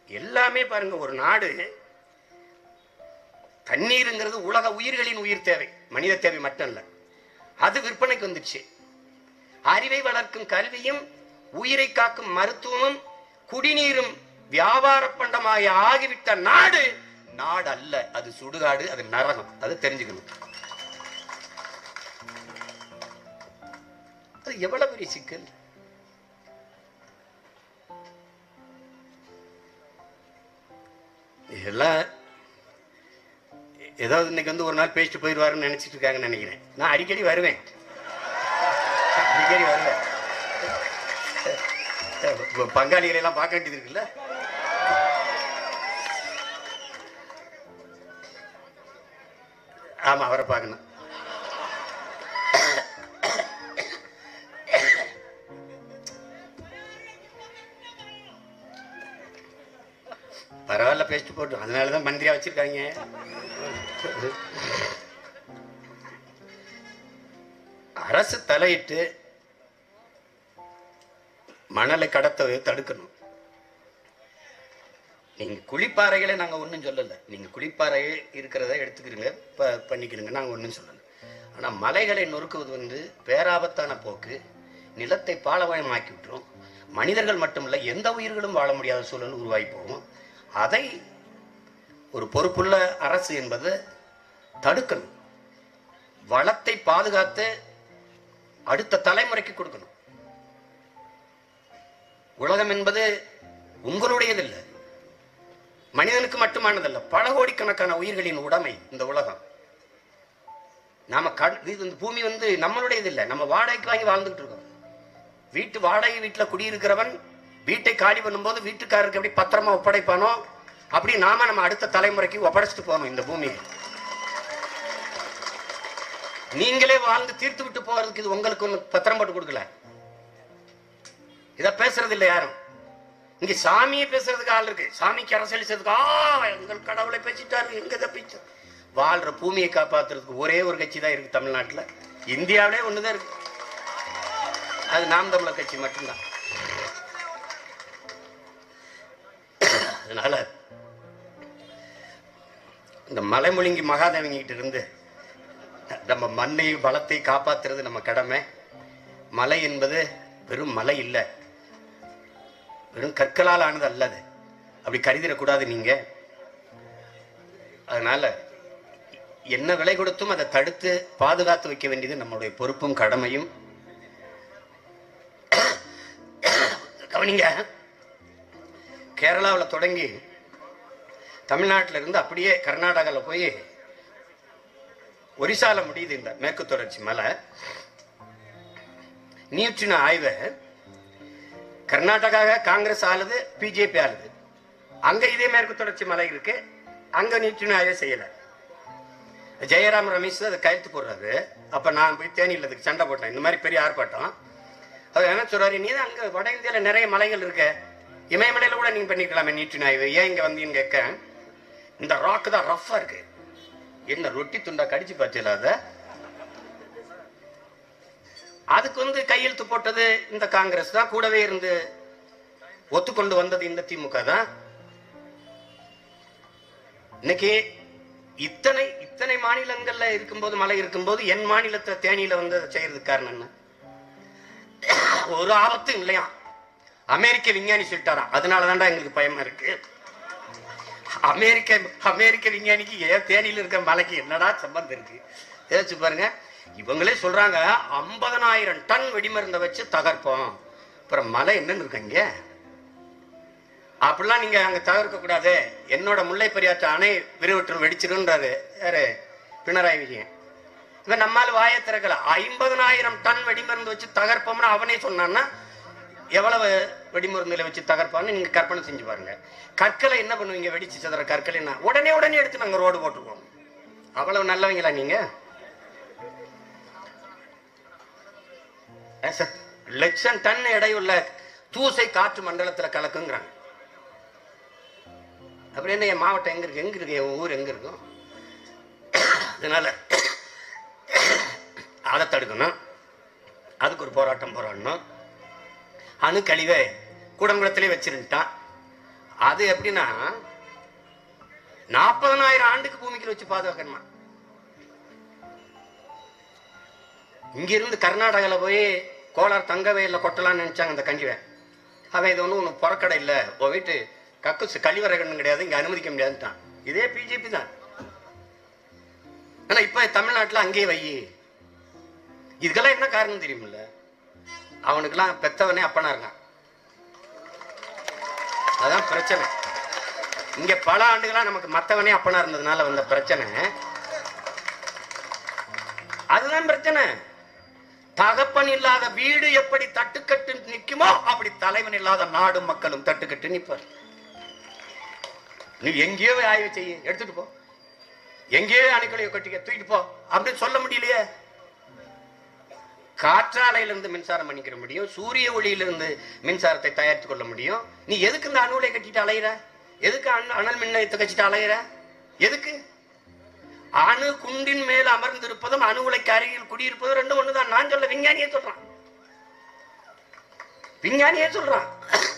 எல்லாமே பாருங்க ஒரு நாடு தண்ணீருங்கிறது உலக உயிர்களின் உயிர் தேவை மனித தேவை மட்டும் இல்ல அது விற்பனைக்கு வந்துடுச்சு அறிவை வளர்க்கும் கல்வியும் உயிரை காக்கும் மருத்துவமும் குடிநீரும் வியாபார பண்டமாய் ஆகிவிட்ட நாடு நாடு அல்ல அது சுடுகாடு அது நரகம் அது தெரிஞ்சுக்கணும் அது எவ்வளவு பெரிய சிக்கல் இதெல்லாம் ஏதாவது இன்னைக்கு வந்து ஒரு நாள் பேசிட்டு போயிடுவாருன்னு நினைச்சிட்டு இருக்காங்கன்னு நினைக்கிறேன் நான் அடிக்கடி வருவேன் அடிக்கடி வருவேன் இப்ப பங்காளிகளை எல்லாம் பார்க்க வேண்டியது இருக்குல்ல ஆமா அவரை பார்க்கணும் பரவாயில்ல பேசிட்டு போட்டோம் அதனாலதான் மந்திரியா வச்சிருக்காங்க அரசு தலையிட்டு மணலை கடத்த தடுக்கணும் நீங்க குளிப்பாறைகளை நாங்க ஒண்ணும் சொல்லல நீங்க குளிப்பாறை இருக்கிறத எடுத்துக்கிறீங்க ப- பண்ணிக்கிறீங்க நாங்க ஒண்ணும் சொல்லல ஆனா மலைகளை நொறுக்குவது வந்து பேராபத்தான போக்கு நிலத்தை பாலமயமாக்கி விட்டுரும் மனிதர்கள் மட்டுமல்ல எந்த உயிர்களும் வாழ முடியாத சூழல் உருவாகி போகும் அதை ஒரு பொறுப்புள்ள அரசு என்பது தடுக்கணும் வளத்தை பாதுகாத்து அடுத்த தலைமுறைக்கு கொடுக்கணும் உலகம் என்பது உங்களுடையதில்லை மனிதனுக்கு மட்டுமானதல்ல பல கோடிக்கணக்கான உயிர்களின் உடைமை இந்த உலகம் நாம கண் இது இந்த பூமி வந்து நம்மளுடையது இல்லை நம்ம வாடகைக்கு வாங்கி வாழ்ந்துட்டு இருக்கோம் வீட்டு வாடகை வீட்டுல குடியிருக்கிறவன் வீட்டை காலி பண்ணும்போது வீட்டுக்காரருக்கு எப்படி பத்திரமா ஒப்படைப்பானோ அப்படி நாம நம்ம அடுத்த தலைமுறைக்கு ஒப்படைச்சிட்டு போகணும் இந்த பூமியை நீங்களே வாழ்ந்து தீர்த்து விட்டு போறதுக்கு இது உங்களுக்கு ஒண்ணு பத்திரம் போட்டு கொடுக்கல இத பேசுறது இல்லை யாரும் இங்க சாமியை பேசுறதுக்கு ஆள் இருக்கு சாமிக்கு அரசியலிச்சதுக்கு ஆ எங்கள் கடவுளை பேசிட்டாரு எங்க தப்பிச்சு வாழ்ற பூமியை காப்பாத்துறதுக்கு ஒரே ஒரு கட்சி தான் இருக்கு தமிழ்நாட்டுல இந்தியாவிலே ஒண்ணுதான் இருக்கு அது நாம் தமிழர் கட்சி மட்டும்தான் அதனால இந்த மலைமுழுங்கி மகாதேவங்க கிட்ட இருந்து நம்ம மண்ணை பலத்தை காப்பாத்துறது நம்ம கடமை மலை என்பது வெறும் மலை இல்லை வெறும் கற்களால் ஆனது அல்லது அப்படி கருதிடக்கூடாது நீங்க அதனால என்ன விலை கொடுத்தும் அதை தடுத்து பாதுகாத்து வைக்க வேண்டியது நம்மளுடைய பொறுப்பும் கடமையும் கவனிங்க கேரளாவில் தொடங்கி தமிழ்நாட்டில் இருந்து அப்படியே கர்நாடகாவில் போய் ஒரிசால முடியுது இந்த மேற்கு தொடர்ச்சி மலை நியூட்ரின ஆய்வை கர்நாடகா காங்கிரஸ் ஆளுது பிஜேபி ஆளுது அங்க இதே மேற்கு தொடர்ச்சி மலை இருக்கு அங்க நியூட்ரின ஆய்வை செய்யல ஜெயராம் ரமேஷ் அதை கையெழுத்து போடுறாரு அப்ப நான் போய் தேனியில் அதுக்கு சண்டை போட்டேன் இந்த மாதிரி பெரிய ஆர்ப்பாட்டம் அவர் என்ன சொல்றாரு நீ தான் அங்க வட இந்தியால நிறைய மலைகள் இருக்க இமயமலையில கூட நீங்க பண்ணிக்கலாமே நீட்டு ஆய்வு ஏன் இங்க வந்தீங்கன்னு கேட்க இந்த ராக் தான் ரஃபா இருக்கு என்ன ரொட்டி துண்டா கடிச்சு பார்த்தீங்களா அதை அதுக்கு வந்து கையெழுத்து போட்டது இந்த காங்கிரஸ் தான் கூடவே இருந்து ஒத்துக்கொண்டு வந்தது இந்த திமுக தான் இன்னைக்கு இத்தனை இத்தனை மாநிலங்கள்ல இருக்கும்போது மழை இருக்கும்போது என் மாநிலத்தை தேனியில வந்து அதை செய்யறதுக்கு காரணம் என்ன ஒரு ஆபத்தும் இல்லையா அமெரிக்க விஞ்ஞானி சொல்லிட்டாராம் அதனால தான்டா எங்களுக்கு பயமா இருக்கு அமெரிக்க அமெரிக்க விஞ்ஞானிக்கு ஏன் தேனியில இருக்க மலைக்கு என்னடா சம்பந்தம் இருக்கு யோசிச்சு பாருங்க இவங்களே சொல்றாங்க ஐம்பதனாயிரம் டன் வெடிமருந்தை வச்சு தகர்ப்போம் அப்புறம் மலை என்னன்னு இருக்காங்க அப்படிலாம் நீங்க அங்க தகர்க்க கூடாது என்னோட முல்லை பெரியாற்று அணை விரிவற்று வெடிச்சிருன்றாரு யாரு பினராயி விஜயன் இவன் நம்மால் வாயை திறக்கல ஐம்பதனாயிரம் டன் வெடிமருந்து வச்சு தகர்ப்போம்னு அவனே சொன்னான்னா எவ்வளவு வெடிமருந்துல வச்சு தகர்ப்பான்னு நீங்க கற்பனை செஞ்சு பாருங்க கற்களை என்ன பண்ணுவீங்க வெடிச்சு சதுர கற்களை என்ன உடனே உடனே எடுத்து நாங்க ரோடு போட்டுருவோம் அவ்வளவு நல்லவங்களா நீங்க ஏன் சார், லட்சம் டன் எடையுள்ள தூசை காற்று மண்டலத்துல கலக்குங்கிறாங்க அப்புறம் என்ன என் மாவட்டம் எங்க இருக்கு எங்க இருக்கு என் ஊர் எங்க இருக்கும் அதனால அதை தடுக்கணும் அதுக்கு ஒரு போராட்டம் போராடணும் அணு கழிவை கூடங்குளத்திலே வச்சிருந்துட்டான் அது எப்படின்னா நாற்பதனாயிரம் ஆண்டுக்கு பூமிக்குள்ள வச்சு பாதுகாக்கணுமா இங்க இருந்து கர்நாடகால போய் கோலார் தங்க வயல்ல கொட்டலாம்னு நினைச்சாங்க அந்த கஞ்சிவை அவன் இது ஒன்றும் ஒன்றும் புறக்கடை இல்லை உன் வீட்டு கக்கு கழிவறைகள்னு கிடையாது இங்க அனுமதிக்க முடியாதுன்ட்டான் இதே பிஜேபி தான் ஆனா இப்ப தமிழ்நாட்டுல அங்கேயே வை இதுக்கெல்லாம் என்ன காரணம் தெரியுமில்ல அவனுக்கெல்லாம் பெத்தவனே அப்பனா இருக்கான் அதான் பிரச்சனை இங்க பல ஆண்டுகளா நமக்கு மத்தவனே அப்பனா இருந்ததுனால வந்த பிரச்சனை அதுதான் பிரச்சனை தகப்பன் இல்லாத வீடு எப்படி தட்டுக்கட்டு நிக்குமோ அப்படி தலைவன் இல்லாத நாடும் மக்களும் தட்டுக்கட்டு நிப்பார் நீ எங்கேயோ ஆய்வு செய்ய எடுத்துட்டு போ எங்கேயோ அணுக்களையோ கட்டிக்க தூக்கிட்டு போ அப்படின்னு சொல்ல முடியலையே காற்றாலையிலிருந்து மின்சாரம் பண்ணிக்கிற முடியும் சூரிய ஒளியிலிருந்து மின்சாரத்தை தயாரித்துக் கொள்ள முடியும் நீ எதுக்கு இந்த அணுலை கட்டிட்டு அலையிற எதுக்கு அணு- அனல் மின் நிலையத்தை கட்டிட்டு அலையிற எதுக்கு அணு குண்டின் மேல் அமர்ந்திருப்பதும் அணு உலைக்கு அருகில் குடியிருப்பதும் ரெண்டும் ஒண்ணுதான் நான் சொல்ல விஞ்ஞானியே சொல்றான் விஞ்ஞானியே சொல்றான்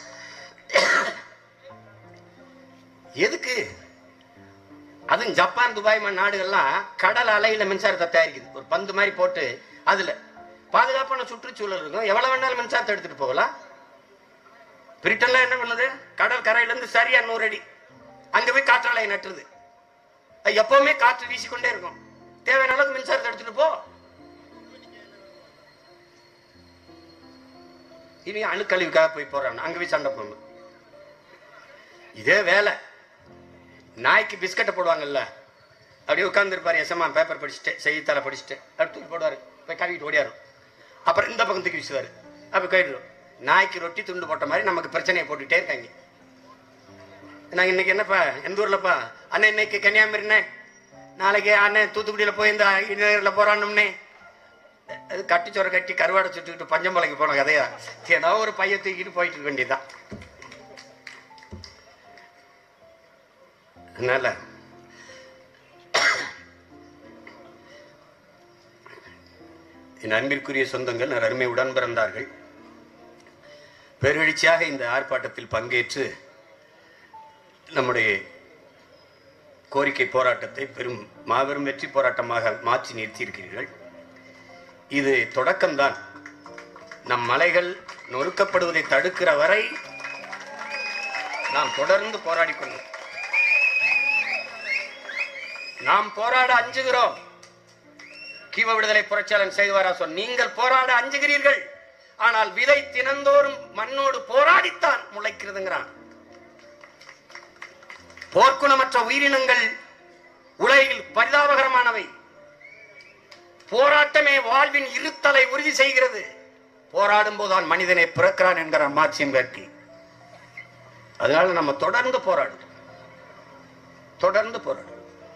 எதுக்கு அதுவும் ஜப்பான் துபாய் மாதிரி நாடுகள்லாம் கடல் அலையில மின்சாரத்தை தயாரிக்குது ஒரு பந்து மாதிரி போட்டு அதுல பாதுகாப்பான சுற்றுச்சூழல் இருக்கும் எவ்வளவு வேணாலும் மின்சாரத்தை எடுத்துட்டு போகலாம் பிரிட்டன்ல என்ன பண்ணுது கடல் கரையில இருந்து சரியா நூறு அடி அங்க போய் காற்றாலை நட்டுருது அது எப்பவுமே காற்று வீசிக்கொண்டே இருக்கும் தேவையான அளவுக்கு மின்சாரத்தை எடுத்துட்டு போ இனி அணுக்கழிவுக்காக போய் போறான் அங்க போய் சண்டை போடணும் இதே வேலை நாய்க்கு பிஸ்கட்டை போடுவாங்கல்ல அப்படியே உட்காந்துருப்பாரு எஸ்எம்மா பேப்பர் படிச்சுட்டு செய்தித்தாளை படிச்சுட்டு அப்படி தூக்கி போடுவாரு போய் கழுவிட்டு ஓடியாரும் அப்புறம் இந்த பக்கம் தூக்கி வீசுவாரு அப்போ போயிடுறோம் நாய்க்கு ரொட்டி துண்டு போட்ட மாதிரி நமக்கு பிரச்சனையை போட்டுக்கிட்டே இருக்காங்க நாங்கள் இன்னைக்கு என்னப்பா எந்த ஊர்லப்பா அண்ணன் இன்னைக்கு கன்னியாகுமரிண்ணே நாளைக்கு அண்ணன் தூத்துக்குடியில் போய் இந்த இளைஞரில் போறானும்னே அது கட்டிச்சோரை கட்டி கருவாடை சுட்டுக்கிட்டு பஞ்சம்பளைக்கு போன கதையா ஏதோ ஒரு பைய தூக்கிட்டு போயிட்டு இருக்க வேண்டியதுதான் அதனால என் அன்பிற்குரிய சொந்தங்கள் நான் அருமை உடன் பிறந்தார்கள் பெருவெழுச்சியாக இந்த ஆர்ப்பாட்டத்தில் பங்கேற்று நம்முடைய கோரிக்கை போராட்டத்தை பெரும் மாபெரும் வெற்றி போராட்டமாக மாற்றி நிறுத்தியிருக்கிறீர்கள் இது தொடக்கம்தான் நம் மலைகள் நொறுக்கப்படுவதை தடுக்கிற வரை நாம் தொடர்ந்து போராடி கொண்டோம் நாம் போராட அஞ்சுகிறோம் கீவ விடுதலை புரட்சியாளன் செய்வாரா சொல் நீங்கள் போராட அஞ்சுகிறீர்கள் ஆனால் விதை தினந்தோறும் மண்ணோடு போராடித்தான் முளைக்கிறதுங்கிறான் போர்க்குணமற்ற உயிரினங்கள் உலகில் பரிதாபகரமானவை போராட்டமே வாழ்வின் இருத்தலை உறுதி செய்கிறது போராடும் போதுதான் மனிதனை பிறக்கிறான் என்கிறான் மார்க்சியம் கர்கி அதனால நம்ம தொடர்ந்து போராடுறோம் தொடர்ந்து போராடுறோம்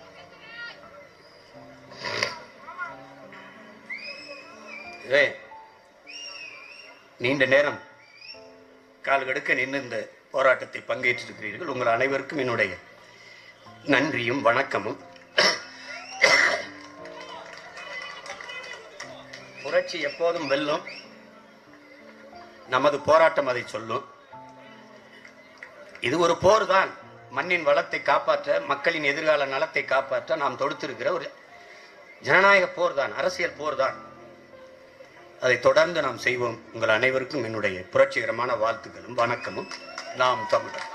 இதே நீண்ட நேரம் கால் கடுக்க நின்று இந்த போராட்டத்தில் பங்கேற்றிருக்கிறீர்கள் உங்கள் அனைவருக்கும் என்னுடைய நன்றியும் வணக்கமும் புரட்சி எப்போதும் வெல்லும் நமது போராட்டம் அதை சொல்லும் இது ஒரு போர் தான் மண்ணின் வளத்தை காப்பாற்ற மக்களின் எதிர்கால நலத்தை காப்பாற்ற நாம் தொடுத்திருக்கிற ஒரு ஜனநாயக போர் தான் அரசியல் போர் தான் அதை தொடர்ந்து நாம் செய்வோம் உங்கள் அனைவருக்கும் என்னுடைய புரட்சிகரமான வாழ்த்துக்களும் வணக்கமும் நாம் தமிழர்